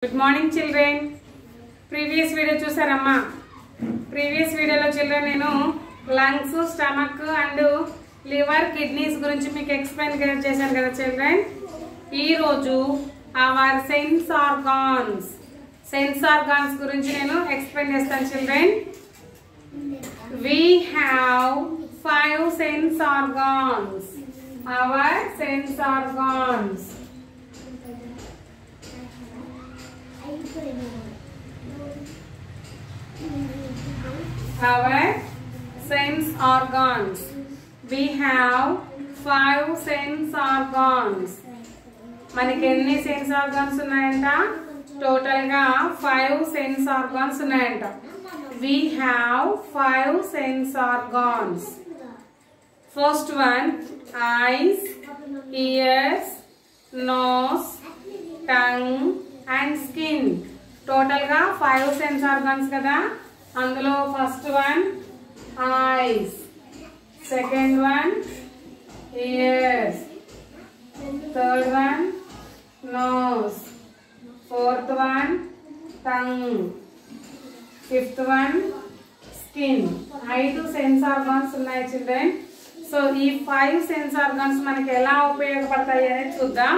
good morning children previous video చూసారమ్మా previous వీడియోలో children నేను lungs stomach and liver kidneys గురించి మీకు ఎక్స్ప్లెయిన్ చేశాను కదా చిల్డ్రన్ ఈరోజు our sense organs sense organs గురించి నేను ఎక్స్ప్లెయిన్ చేస్తాను children we have five sense organs our sense organs our sense organs we have five sense organs మనకి ఎన్ని సెన్స్ ఆర్గాన్స్ ఉన్నాయంట టోటల్ గా ఫైవ్ సెన్స్ ఆర్గాన్స్ ఉన్నాయంట we have five sense organs first one eyes ears nose tongue and skin total గా five sense organs కదా అందులో first one eyes second one ears third one nose fourth one tongue fifth one skin ఐదు sense organs ఉన్నాయి children so ఈ five sense organs మనకి ఎలా ఉపయోగపడతాయి అనేది చూద్దాం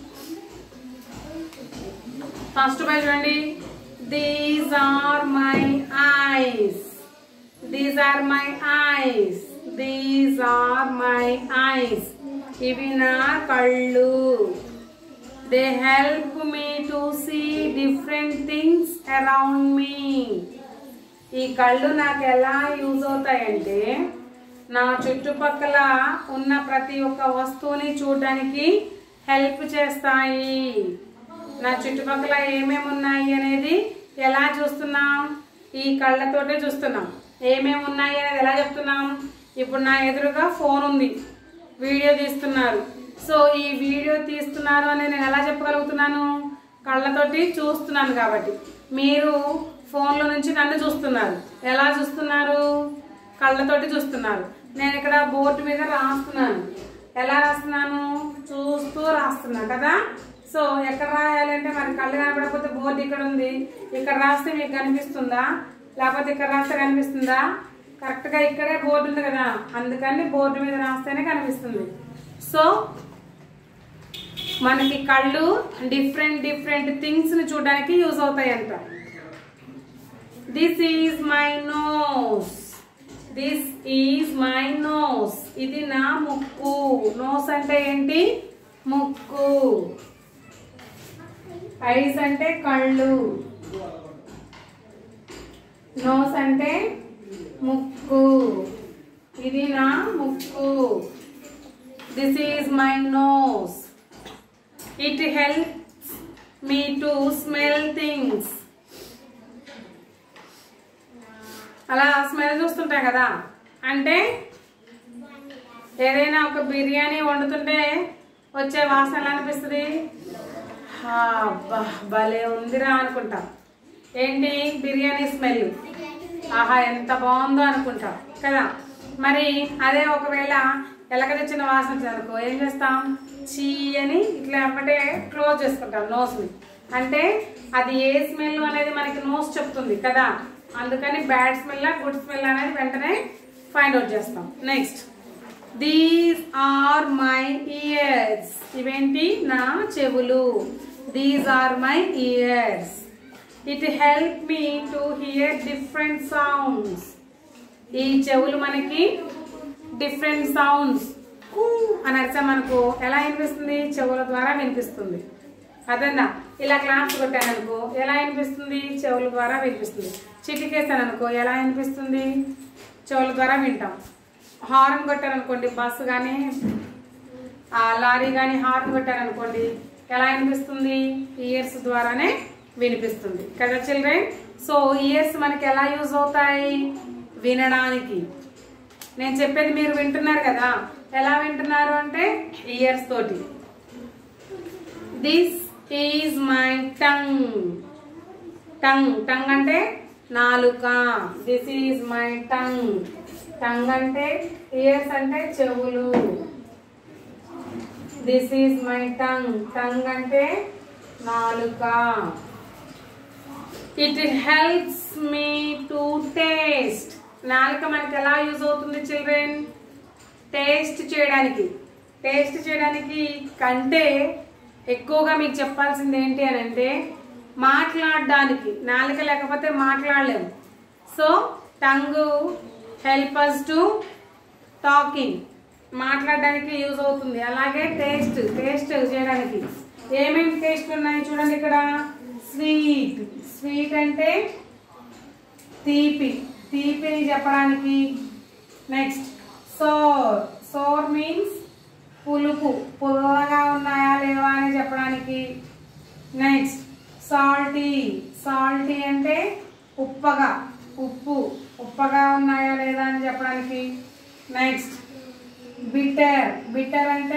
ఫస్ట్ పై చూడండి these are my eyes these are my eyes these are my eyes ఇవి నా కళ్ళు they help me to see different things around me ఈ కళ్ళు నాకు ఎలా యూజ్ అవుతాయంటే నా చుట్టుపక్కల ఉన్న ప్రతి ఒక్క వస్తువుని చూడడానికి హెల్ప్ చేస్తాయి నా చుట్టుపక్కల ఏమేమి ఉన్నాయి అనేది ఎలా చూస్తున్నాం ఈ కళ్ళతోటే చూస్తున్నాం ఏమేమి ఉన్నాయి అనేది ఎలా చెప్తున్నాం ఇప్పుడు నా ఎదురుగా ఫోన్ ఉంది వీడియో తీస్తున్నారు సో ఈ వీడియో తీస్తున్నారు అని నేను ఎలా చెప్పగలుగుతున్నాను కళ్ళతోటి చూస్తున్నాను కాబట్టి మీరు ఫోన్లో నుంచి నన్ను చూస్తున్నారు ఎలా చూస్తున్నారు కళ్ళతోటి చూస్తున్నారు నేను ఇక్కడ బోర్డు మీద రాస్తున్నాను ఎలా రాస్తున్నాను చూస్తూ రాస్తున్నాను కదా సో ఎక్కడ రాయాలంటే మరి కళ్ళు కనపడకపోతే బోర్డు ఇక్కడ ఉంది ఇక్కడ రాస్తే మీకు కనిపిస్తుందా లేకపోతే ఇక్కడ రాస్తే కనిపిస్తుందా కరెక్ట్గా ఇక్కడే బోర్డు ఉంది కదా అందుకని బోర్డు మీద రాస్తేనే కనిపిస్తుంది సో మనకి కళ్ళు డిఫరెంట్ డిఫరెంట్ థింగ్స్ ని చూడడానికి యూజ్ అవుతాయి అంట this is my nose this is my nose ఇది నా ముక్కు నోస్ అంటే ఏంటి ముక్కు ఐస్ అంటే కళ్ళు నోస్ అంటే ముక్కు ఇది నా ముక్కు this is my nose it helps me to smell things అలా స్మెల్ చూస్తుంటాం కదా అంటే ఏదైనా ఒక బిర్యానీ వండుతుంటే వచ్చే వాసన ఎలా అనిపిస్తుంది హా, అబ్బా భలే ఉందిరా అనుకుంటాం ఏంటి బిర్యానీ స్మెల్ ఆహా ఎంత బాగుందో అనుకుంటాం కదా మరి అదే ఒకవేళ ఎలక తెచ్చిన వాసన వచ్చింది అనుకో ఏం చేస్తాం చీ అని ఇట్లా వెంబటే క్లోజ్ చేసుకుంటాం నోస్ని అంటే అది ఏ స్మెల్ అనేది మనకి నోస్ చెప్తుంది కదా అందుకని బ్యాడ్ స్మెల్ గుడ్ స్మెల్ అనేది వెంటనే ఫైండ్ అవుట్ చేస్తాం next these are my ears ఇవేంటి నా చెవులు these are my ears it help me to hear different sounds ఈ చెవులు మనకి డిఫరెంట్ సౌండ్స్ అని అరిచా మనకు ఎలా వినిపిస్తుంది చెవుల ద్వారా వినిపిస్తుంది అదన్నా ఇలా క్లాప్స్ కొట్టాను అనుకో ఎలా వినిపిస్తుంది చెవుల ద్వారా వినిపిస్తుంది చిటికేసాను అనుకో ఎలా వినిపిస్తుంది చెవుల ద్వారా వింటాం హార్న్ కొట్టారనుకోండి బస్సు కానీ లారీ కానీ హార్న్ కొట్టారనుకోండి ఎలా వినిపిస్తుంది ఇయర్స్ ద్వారానే వినిపిస్తుంది కదా చిల్డ్రన్ సో ఇయర్స్ మనకి ఎలా యూజ్ అవుతాయి వినడానికి నేను చెప్పేది మీరు వింటున్నారు కదా ఎలా వింటున్నారు అంటే ఇయర్స్ తోటి this is my tongue tongue tongue అంటే నాలుక this is my tongue tongue అంటే ఇయర్స్ అంటే చెవులు this is my tongue tongue అంటే నాలుక it helps me to taste నాలుక మనకి ఎలా యూజ్ అవుతుంది చిల్డ్రన్ టేస్ట్ చేయడానికి టేస్ట్ చేయడానికి కంటే ఎక్కువగా మీకు చెప్పాల్సింది ఏంటి అని అంటే మాట్లాడడానికి నాలుక లేకపోతే మాట్లాడలేము so tongue help us to talking మాట్లాడడానికి యూజ్ అవుతుంది అలాగే టేస్ట్ టేస్ట్ చేయడానికి ఏమేమి టేస్ట్ ఉన్నాయి చూడండి ఇక్కడ స్వీట్ స్వీట్ అంటే తీపి తీపిని చెప్పడానికి నెక్స్ట్ సోర్ సోర్ మీన్స్ పులుపు పులుగా ఉన్నాయా లేవా అని చెప్పడానికి నెక్స్ట్ సాల్టీ సాల్టీ అంటే ఉప్పగా ఉప్పు ఉప్పగా ఉన్నాయా లేదా అని చెప్పడానికి నెక్స్ట్ బిటర్ బిటర్ అంటే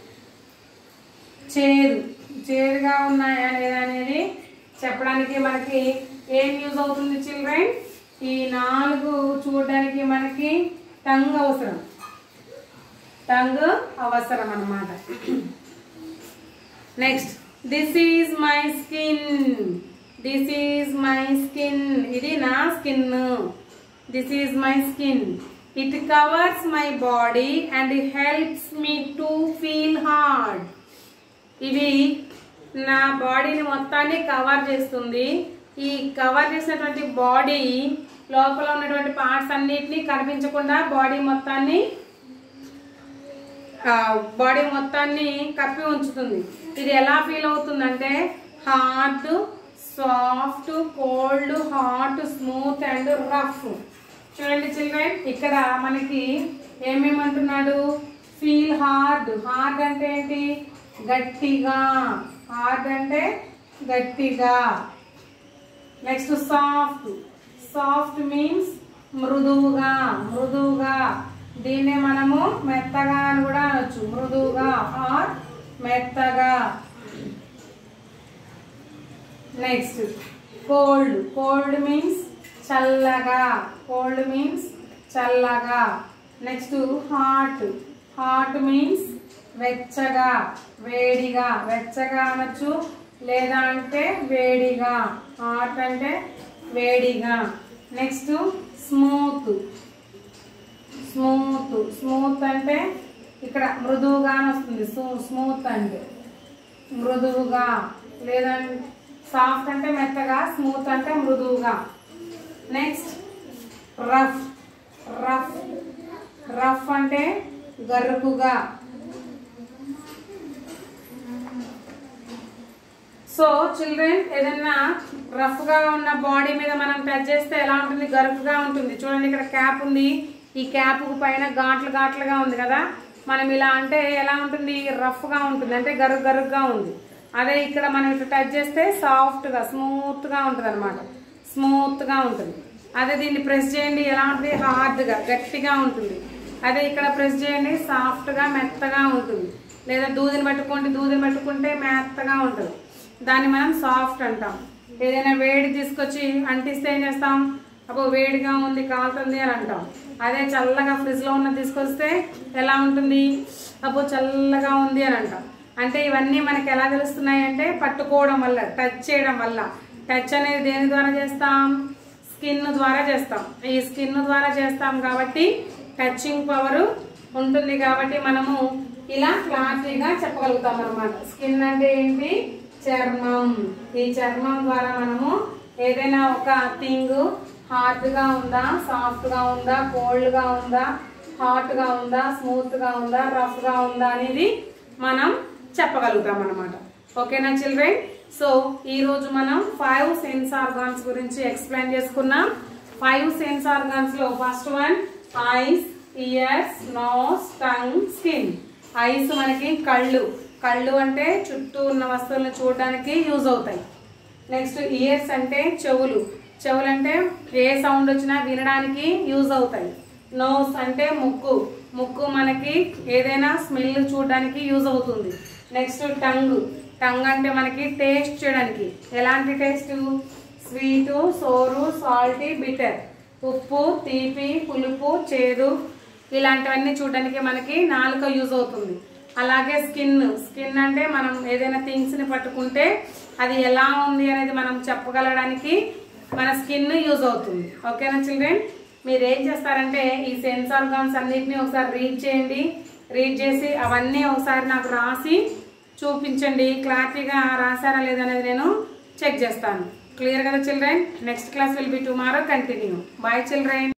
చేదు చేదుగా ఉన్నాయా లేదా అనేది చెప్పడానికి మనకి ఏం యూజ్ అవుతుంది చిల్డ్రన్ ఈ నాలుగు చూడడానికి మనకి టంగ్ అవసరం టంగ్ అవసరం అన్నమాట next this is my skin this is my skin ఇది నా skin this is my skin it covers my body and helps me to feel hard ఇది నా బాడీని మొత్తాన్ని కవర్ చేస్తుంది ఈ కవర్ చేసినటువంటి బాడీ లోపల ఉన్నటువంటి పార్ట్స్ అన్నిటినీ కనిపించకుండా బాడీ మొత్తాన్ని బాడీ మొత్తాన్ని కప్పి ఉంచుతుంది ఇది ఎలా ఫీల్ అవుతుందంటే hard soft cold hot smooth and rough చూడండి చిల్డ్రన్ ఇక్కడ మనకి ఏమేమి అంటున్నాడు ఫీల్ హార్డ్ హార్డ్ అంటే ఏంటి గట్టిగా హార్డ్ అంటే గట్టిగా నెక్స్ట్ సాఫ్ట్ సాఫ్ట్ మీన్స్ మృదువుగా మృదువుగా దీన్నే మనము మెత్తగా అని కూడా అనొచ్చు మృదువుగా ఆర్ మెత్తగా నెక్స్ట్ కోల్డ్ కోల్డ్ మీన్స్ చల్లగా కోల్డ్ మీన్స్ చల్లగా నెక్స్ట్ హాట్ హాట్ మీన్స్ వెచ్చగా వేడిగా వెచ్చగా అనొచ్చు లేదా అంటే వేడిగా హాట్ అంటే వేడిగా నెక్స్ట్ స్మూత్ స్మూత్ స్మూత్ అంటే ఇక్కడ మృదువుగా అని వస్తుంది స్మూత్ అంటే మృదువుగా లేదంటే సాఫ్ట్ అంటే మెత్తగా స్మూత్ అంటే మృదువుగా నెక్స్ట్ రఫ్ రఫ్ రఫ్ అంటే గరుకుగా సో చిల్డ్రన్ ఏదన్నా రఫ్ గా ఉన్న బాడీ మీద మనం టచ్ చేస్తే ఎలా ఉంటుంది గరుకుగా ఉంటుంది చూడండి ఇక్కడ క్యాప్ ఉంది ఈ క్యాప్ పైన ఘాట్లు ఘాట్లుగా ఉంది కదా మనం ఇలా అంటే ఎలా ఉంటుంది రఫ్ గా ఉంటుంది అంటే గరుగు గరుగ్గా ఉంది అదే ఇక్కడ మనం ఇట్లా టచ్ చేస్తే సాఫ్ట్ గా స్మూత్ గా ఉంటుంది అనమాట స్మూత్ గా ఉంటుంది అదే దీన్ని ప్రెస్ చేయండి ఎలా ఉంటుంది హార్డ్ గా గట్టిగా ఉంటుంది అదే ఇక్కడ ప్రెస్ చేయండి సాఫ్ట్ గా మెత్తగా ఉంటుంది లేదా దూదిని పట్టుకోండి దూదిని పట్టుకుంటే మెత్తగా ఉంటుంది దాన్ని మనం సాఫ్ట్ అంటాం ఏదైనా వేడి తీసుకొచ్చి అంటిస్తే ఏం చేస్తాం అబ్బో వేడిగా ఉంది కాలుతుంది అని అంటాం అదే చల్లగా ఫ్రిడ్జ్లో ఉన్న తీసుకొస్తే ఎలా ఉంటుంది అబ్బో చల్లగా ఉంది అని అంటాం అంటే ఇవన్నీ మనకి ఎలా తెలుస్తున్నాయి అంటే పట్టుకోవడం వల్ల టచ్ చేయడం వల్ల టచ్ అనేది దేని ద్వారా చేస్తాం స్కిన్ ద్వారా చేస్తాం ఈ స్కిన్ ద్వారా చేస్తాం కాబట్టి టచింగ్ పవర్ ఉంటుంది కాబట్టి మనము ఇలా క్లారిటీగా చెప్పగలుగుతాం అనమాట స్కిన్ అంటే ఏంటి చర్మం ఈ చర్మం ద్వారా మనము ఏదైనా ఒక థింగ్ హార్డ్ గా ఉందా సాఫ్ట్ గా ఉందా కోల్డ్ గా ఉందా హాట్ గా ఉందా స్మూత్ గా ఉందా రఫ్ గా ఉందా అనేది మనం చెప్పగలుగుతాం అనమాట ఓకేనా చిల్డ్రన్ సో ఈ రోజు మనం ఫైవ్ సెన్స్ ఆర్గాన్స్ గురించి ఎక్స్ప్లెయిన్ చేసుకున్నాం ఫైవ్ సెన్స్ ఆర్గాన్స్ లో first one eyes ears nose tongue skin eyes మనకి కళ్ళు కళ్ళు అంటే చుట్టూ ఉన్న వస్తువులను చూడడానికి యూజ్ అవుతాయి నెక్స్ట్ ఇయర్స్ అంటే చెవులు చెవులు అంటే ఏ సౌండ్ వచ్చినా వినడానికి యూజ్ అవుతాయి నోస్ అంటే ముక్కు ముక్కు మనకి ఏదైనా స్మెల్ చూడడానికి యూజ్ అవుతుంది నెక్స్ట్ టంగ్ టంగ్ అంటే మనకి టేస్ట్ చేయడానికి ఎలాంటి taste sweet sour salty bitter ఉప్పు తీపి పులుపు చేదు ఇలాంటివన్నీ చూడడానికి మనకి నాలుక యూజ్ అవుతుంది అలాగే స్కిన్ స్కిన్ అంటే మనం ఏదైనా థింగ్స్ని పట్టుకుంటే అది ఎలా ఉంది అనేది మనం చెప్పగలడానికి మన స్కిన్ యూజ్ అవుతుంది ఓకేనా చిల్డ్రన్ మీరు ఏం చేస్తారంటే ఈ సెన్స్ ఆర్గాన్స్ అన్నిటిని ఒకసారి రీడ్ చేయండి రీడ్ చేసి అవన్నీ ఒకసారి నాకు రాసి చూపించండి క్లారిటీగా రాసారా లేదనేది నేను చెక్ చేస్తాను క్లియర్ కదా children next class will be tomorrow continue bye children